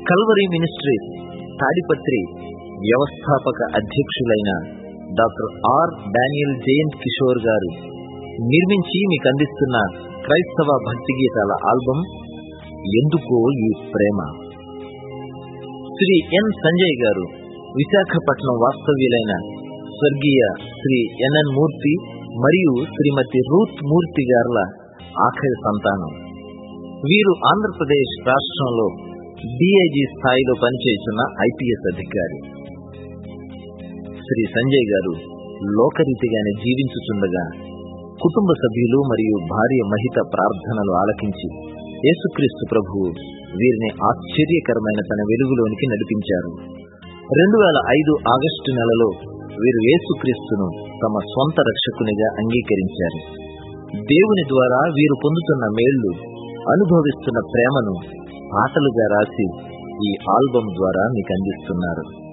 Calvary ministries Tadipatri వ్యవస్థాపక అధ్యక్షులైన doctor R Daniel Jayanth Kishore garu నిర్మించి మీకు అందిస్తున్న క్రైస్తవ భక్తి గీతాల ఆల్బం ఎందుకో ఈ ప్రేమ శ్రీ ఎన్ సంజయ్ గారు విశాఖపట్నం వాస్తవ్యులైన స్వర్గీయ శ్రీ ఎన్ఎన్ మూర్తి మరియు శ్రీమతి రూత్ మూర్తి గారుల ఆఖరి సంతానం వీరు ఆంధ్రప్రదేశ్ రాష్ట్రంలో డిఐజీ స్థాయిలో పనిచేస్తున్న ఐపీఎస్ అధికారి శ్రీ సంజయ్ గారు లోకరీతిగానే జీవించుచుండగా కుటుంబ సభ్యులు మరియు భార్య మహిత ప్రార్థనలు ఆలకించి యేసుక్రీస్తు ప్రభువు వీరిని ఆశ్చర్యకరమైన తన వెలుగులోనికి నడిపించారు రెండు వేల ఐదు ఆగస్టు నెలలో వీరు యేసుక్రీస్తును తమ స్వంత రక్షకునిగా అంగీకరించారు దేవుని ద్వారా వీరు పొందుతున్న మేళ్లు అనుభవిస్తున్న ప్రేమను పాటలుగా రాసి ఈ ఆల్బం ద్వారా మీకు అందిస్తున్నారు